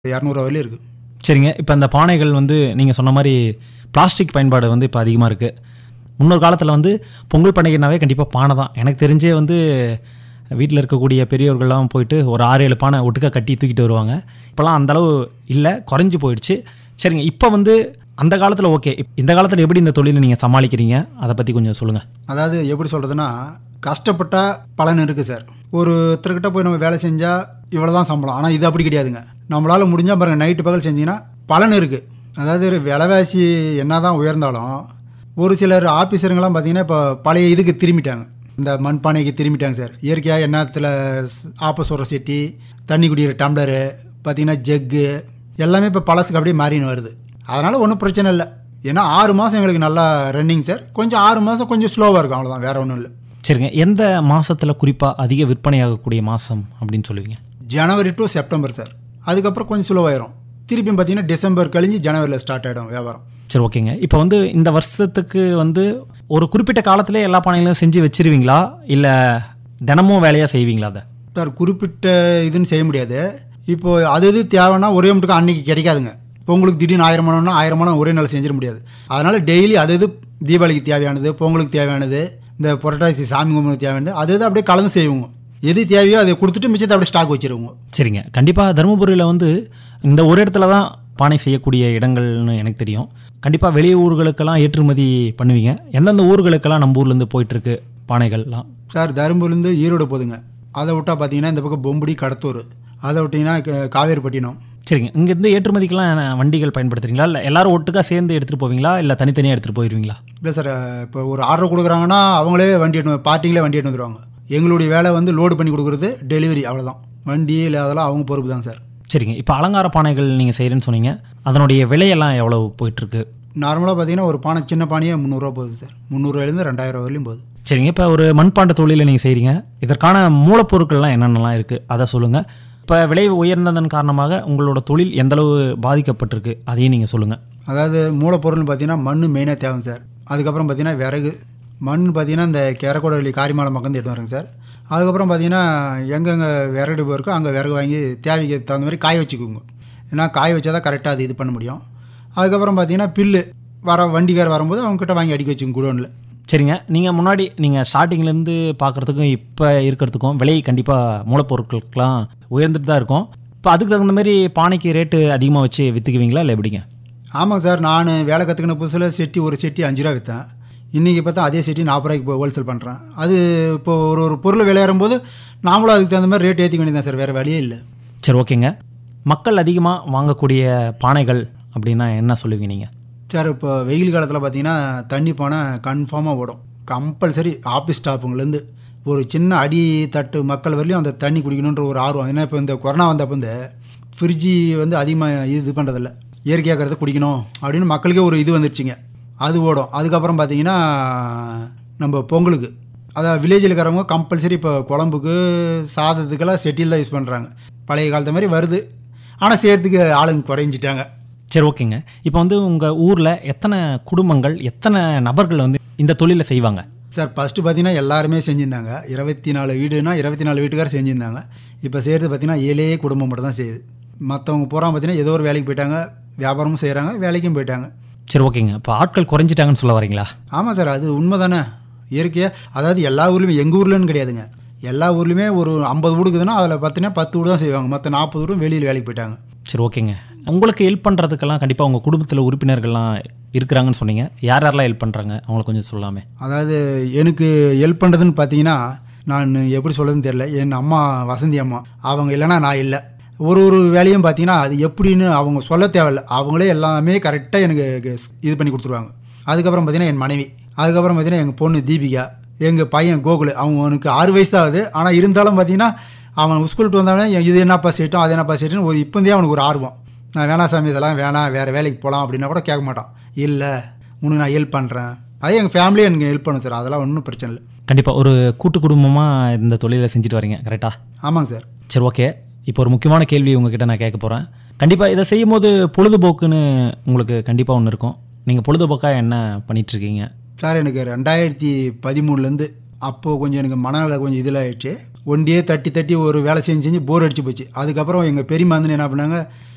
இரநூறுவா வரையிலும் இருக்குது சரிங்க இப்போ அந்த பானைகள் வந்து நீங்கள் சொன்ன மாதிரி பிளாஸ்டிக் பயன்பாடு வந்து இப்போ அதிகமாக இருக்குது முன்னொரு காலத்தில் வந்து பொங்கல் பண்டிகைனாவே கண்டிப்பாக பானை தான் எனக்கு தெரிஞ்சே வந்து வீட்டில் இருக்கக்கூடிய பெரியவர்கள்லாம் போயிட்டு ஒரு ஆறு ஏழு பானை ஒட்டுக்கா கட்டி தூக்கிட்டு வருவாங்க இப்போலாம் அந்த அளவு இல்லை குறைஞ்சி போயிடுச்சு சரிங்க இப்போ வந்து அந்த காலத்தில் ஓகே இந்த காலத்தில் எப்படி இந்த தொழிலை நீங்கள் சமாளிக்கிறீங்க அதை பற்றி கொஞ்சம் சொல்லுங்கள் அதாவது எப்படி சொல்கிறதுனா கஷ்டப்பட்டா பலன் இருக்குது சார் ஒருத்தர்கிட்ட போய் நம்ம வேலை செஞ்சால் இவ்வளோ தான் சம்பளம் ஆனால் இது அப்படி கிடையாதுங்க நம்மளால் முடிஞ்சால் பாருங்க நைட்டு பகல் செஞ்சீங்கன்னா பலன் இருக்குது அதாவது விலைவாசி என்ன தான் உயர்ந்தாலும் ஒரு சிலர் ஆஃபீஸருங்கெல்லாம் பார்த்தீங்கன்னா இப்போ பழைய இதுக்கு திரும்பிட்டாங்க இந்த மண்பானைக்கு திரும்பிட்டாங்க சார் இயற்கையாக எண்ணத்தில் ஆப்ப சொல்கிற செட்டி தண்ணி குடிக்கிற டம்ளரு பார்த்தீங்கன்னா ஜக்கு எல்லாமே இப்போ பழசுக்கு அப்படியே மாறின்னு வருது அதனால் ஒன்றும் பிரச்சனை இல்லை ஏன்னா ஆறு மாதம் எங்களுக்கு நல்லா ரன்னிங் சார் கொஞ்சம் ஆறு மாதம் கொஞ்சம் ஸ்லோவாக இருக்கும் அவ்வளோதான் வேறு ஒன்றும் இல்லை சரிங்க எந்த மாதத்தில் குறிப்பாக அதிக விற்பனையாகக்கூடிய மாதம் அப்படின்னு சொல்லுவீங்க ஜனவரி டு செப்டம்பர் சார் அதுக்கப்புறம் கொஞ்சம் ஸ்லோவாயிரும் திருப்பியும் பார்த்தீங்கன்னா டிசம்பர் கழிஞ்சு ஜனவரியில் ஸ்டார்ட் ஆகிடும் வியாபாரம் சரி ஓகேங்க இப்போ வந்து இந்த வருஷத்துக்கு வந்து ஒரு குறிப்பிட்ட காலத்திலே எல்லா பானைகளும் செஞ்சு வச்சிருவீங்களா இல்லை தினமும் வேலையாக செய்வீங்களா அதை சார் குறிப்பிட்ட இதுன்னு செய்ய முடியாது இப்போ அது இது தேவைன்னா ஒரே மட்டும் அன்னைக்கு கிடைக்காதுங்க பொங்கலுக்கு திடீர்னு ஆயிரம் மணம்னா ஆயிரம் மணம் ஒரே நாள் செஞ்சிட முடியாது அதனால் டெய்லி அது இது தீபாவளிக்கு தேவையானது பொங்கலுக்கு தேவையானது இந்த புரட்டாசி சாமி கும்பிட்டு தேவையானது அது இது அப்படியே கலந்து செய்வோங்க எது தேவையோ அதை கொடுத்துட்டு மிச்சத்தை அப்படியே ஸ்டாக் வச்சிருவோங்க சரிங்க கண்டிப்பாக தருமபுரியில் வந்து இந்த ஒரு இடத்துல தான் பானை செய்யக்கூடிய இடங்கள்னு எனக்கு தெரியும் கண்டிப்பாக வெளி ஊர்களுக்கெல்லாம் ஏற்றுமதி பண்ணுவீங்க எந்தெந்த ஊர்களுக்கெல்லாம் நம்ம ஊர்லேருந்து போயிட்டுருக்கு பானைகள்லாம் சார் தருமபுரிலேருந்து ஈரோடு போதுங்க அதை விட்டால் பார்த்தீங்கன்னா இந்த பக்கம் பொம்புடி கடத்தூர் அதை விட்டிங்கன்னா க- காவேரிப்பட்டினம் சரிங்க இங்கேருந்து ஏற்றுமதிக்கெல்லாம் வண்டிகள் பயன்படுத்துறீங்களா இல்லை எல்லாரும் ஒட்டுக்கா சேர்ந்து எடுத்துகிட்டு போவீங்களா இல்லை தனித்தனியாக எடுத்துகிட்டு போயிடுவீங்களா இல்லை சார் இப்போ ஒரு ஆர்டர் கொடுக்குறாங்கன்னா அவங்களே வண்டி எடுத்து பார்ட்டிங்களே வண்டி எடுத்து வந்துடுவாங்க எங்களுடைய வேலை வந்து லோடு பண்ணி கொடுக்குறது டெலிவரி அவ்வளோதான் வண்டி இல்லை அதெல்லாம் அவங்க பொறுப்பு தான் சார் சரிங்க இப்போ அலங்கார பானைகள் நீங்கள் செய்கிறேன்னு சொன்னீங்க அதனுடைய விலையெல்லாம் எவ்வளவு போயிட்டுருக்கு நார்மலாக பார்த்தீங்கன்னா ஒரு பானை சின்ன பானையே முந்நூறுரூவா போகுது சார் முந்நூறுவாயிலேருந்து ரெண்டாயிரம் வரையிலும் போகுது சரிங்க இப்போ ஒரு மண்பாண்ட தொழிலை நீங்கள் செய்கிறீங்க இதற்கான மூலப்பொருட்கள்லாம் என்னென்னலாம் இருக்குது அதை சொல்லுங்கள் இப்போ விலை உயர்ந்ததன் காரணமாக உங்களோட தொழில் எந்தளவு பாதிக்கப்பட்டிருக்கு அதையும் நீங்கள் சொல்லுங்கள் அதாவது மூலப்பொருள்னு பார்த்தீங்கன்னா மண் மெயினாக தேவை சார் அதுக்கப்புறம் பார்த்தீங்கன்னா விறகு மண் பார்த்தீங்கன்னா இந்த கேரக்கோடவள்ளி காரிமலை மக்கந்து எடுத்து வரேங்க சார் அதுக்கப்புறம் பார்த்தீங்கன்னா எங்கெங்கே விறகு இருக்கோ அங்கே விறகு வாங்கி தேவைக்கு தகுந்த மாதிரி காய வச்சுக்குவோங்க ஏன்னா காய வச்சா தான் கரெக்டாக அது இது பண்ண முடியும் அதுக்கப்புறம் பார்த்தீங்கன்னா பில்லு வர வண்டிக்கார் வரும்போது அவங்ககிட்ட வாங்கி அடிக்க வச்சுங்க குடோனில் சரிங்க நீங்கள் முன்னாடி நீங்கள் ஸ்டார்டிங்லேருந்து பார்க்குறதுக்கும் இப்போ இருக்கிறதுக்கும் விலை கண்டிப்பாக மூலப்பொருட்களுக்கெல்லாம் உயர்ந்துட்டு தான் இருக்கும் இப்போ அதுக்கு தகுந்த மாதிரி பானைக்கு ரேட்டு அதிகமாக வச்சு விற்றுக்குவீங்களா இல்லை எப்படிங்க ஆமாங்க சார் நான் வேலை கற்றுக்கின புதுசில் செட்டி ஒரு செட்டி அஞ்சு ரூபா விற்றேன் இன்றைக்கி பார்த்தா அதே செட்டி நாற்பது ரூபாய்க்கு இப்போ ஹோல்சேல் பண்ணுறேன் அது இப்போ ஒரு ஒரு பொருள் விளையாடும் போது நாமளும் அதுக்கு தகுந்த மாதிரி ரேட் ஏற்றிக்க வேண்டியது சார் வேறு வழியே இல்லை சரி ஓகேங்க மக்கள் அதிகமாக வாங்கக்கூடிய பானைகள் அப்படின்னா என்ன சொல்லுவீங்க நீங்கள் சார் இப்போ வெயில் காலத்தில் பார்த்தீங்கன்னா தண்ணி பானை கன்ஃபார்மாக ஓடும் கம்பல்சரி ஆஃபீஸ் ஸ்டாஃபுங்கலேருந்து ஒரு சின்ன அடி தட்டு மக்கள் வரலையும் அந்த தண்ணி குடிக்கணுன்ற ஒரு ஆர்வம் ஏன்னா இப்போ இந்த கொரோனா வந்தப்போ இந்த ஃப்ரிட்ஜி வந்து அதிகமாக இது பண்ணுறதில்ல இயற்கையாக்கிறத குடிக்கணும் அப்படின்னு மக்களுக்கே ஒரு இது வந்துருச்சுங்க அது ஓடும் அதுக்கப்புறம் பார்த்தீங்கன்னா நம்ம பொங்கலுக்கு அதான் வில்லேஜில் இருக்கிறவங்க கம்பல்சரி இப்போ குழம்புக்கு சாதத்துக்கெல்லாம் செட்டில் தான் யூஸ் பண்ணுறாங்க பழைய காலத்து மாதிரி வருது ஆனால் செய்கிறதுக்கு ஆளுங்க குறைஞ்சிட்டாங்க சரி ஓகேங்க இப்போ வந்து உங்கள் ஊரில் எத்தனை குடும்பங்கள் எத்தனை நபர்கள் வந்து இந்த தொழிலை செய்வாங்க சார் ஃபஸ்ட்டு பார்த்தீங்கன்னா எல்லாருமே செஞ்சுருந்தாங்க இருபத்தி நாலு வீடுனா இருபத்தி நாலு வீட்டுக்காரர் செஞ்சுருந்தாங்க இப்போ செய்கிறது பார்த்தீங்கன்னா ஏழே குடும்பம் மட்டும் தான் செய்யுது மற்றவங்க பூரா பார்த்தீங்கன்னா ஏதோ ஒரு வேலைக்கு போயிட்டாங்க வியாபாரமும் செய்கிறாங்க வேலைக்கும் போயிட்டாங்க சரி ஓகேங்க இப்போ ஆட்கள் குறைஞ்சிட்டாங்கன்னு சொல்ல வரீங்களா ஆமாம் சார் அது உண்மை தானே இயற்கையாக அதாவது எல்லா ஊர்லேயுமே எங்கள் ஊர்லன்னு கிடையாதுங்க எல்லா ஊர்லேயுமே ஒரு ஐம்பது வீடு இருக்குதுன்னா அதில் பார்த்தீங்கன்னா பத்து வீடு தான் செய்வாங்க மற்ற நாற்பது வீடும் வெளியில் வேலைக்கு போயிட்டாங்க சரி ஓகேங்க உங்களுக்கு ஹெல்ப் பண்ணுறதுக்கெல்லாம் கண்டிப்பாக உங்கள் குடும்பத்தில் உறுப்பினர்கள்லாம் இருக்கிறாங்கன்னு சொன்னீங்க யார் யாரெல்லாம் ஹெல்ப் பண்ணுறாங்க அவங்கள கொஞ்சம் சொல்லாமே அதாவது எனக்கு ஹெல்ப் பண்ணுறதுன்னு பார்த்தீங்கன்னா நான் எப்படி சொல்கிறதுன்னு தெரியல என் அம்மா வசந்தி அம்மா அவங்க இல்லைன்னா நான் இல்லை ஒரு ஒரு வேலையும் பார்த்தீங்கன்னா அது எப்படின்னு அவங்க சொல்ல தேவையில்ல அவங்களே எல்லாமே கரெக்டாக எனக்கு இது பண்ணி கொடுத்துருவாங்க அதுக்கப்புறம் பார்த்தீங்கன்னா என் மனைவி அதுக்கப்புறம் பார்த்தீங்கன்னா எங்கள் பொண்ணு தீபிகா எங்கள் பையன் கோகுல் அவனுக்கு ஆறு வயசு தான் ஆகுது ஆனால் இருந்தாலும் பார்த்தீங்கன்னா அவன் ஸ்கூலுக்கு வந்தாலே இது என்னப்பா செய்யட்டும் அது என்னப்பா செய்யட்டும் ஒரு இப்போந்தே அவனுக்கு ஒரு ஆர்வம் நான் வேணாம் சாமி இதெல்லாம் வேணாம் வேறு வேலைக்கு போகலாம் அப்படின்னா கூட கேட்க மாட்டான் இல்லை உனக்கு நான் ஹெல்ப் பண்ணுறேன் அதே எங்கள் ஃபேமிலியே எனக்கு ஹெல்ப் பண்ணும் சார் அதெல்லாம் ஒன்றும் பிரச்சனை இல்லை கண்டிப்பாக ஒரு கூட்டு குடும்பமாக இந்த தொழிலை செஞ்சுட்டு வரீங்க கரெக்டாக ஆமாங்க சார் சரி ஓகே இப்போ ஒரு முக்கியமான கேள்வி உங்ககிட்ட நான் கேட்க போகிறேன் கண்டிப்பாக இதை செய்யும்போது பொழுதுபோக்குன்னு உங்களுக்கு கண்டிப்பாக ஒன்று இருக்கும் நீங்கள் பொழுதுபோக்காக என்ன பண்ணிட்டு இருக்கீங்க சார் எனக்கு ரெண்டாயிரத்தி பதிமூணுலேருந்து அப்போது கொஞ்சம் எனக்கு மனநல கொஞ்சம் இதில் ஆயிடுச்சு ஒண்டியே தட்டி தட்டி ஒரு வேலை செஞ்சு செஞ்சு போர் அடிச்சு போச்சு அதுக்கப்புறம் எங்கள் பெரியம்மா வந்து என்ன பண்ணாங்க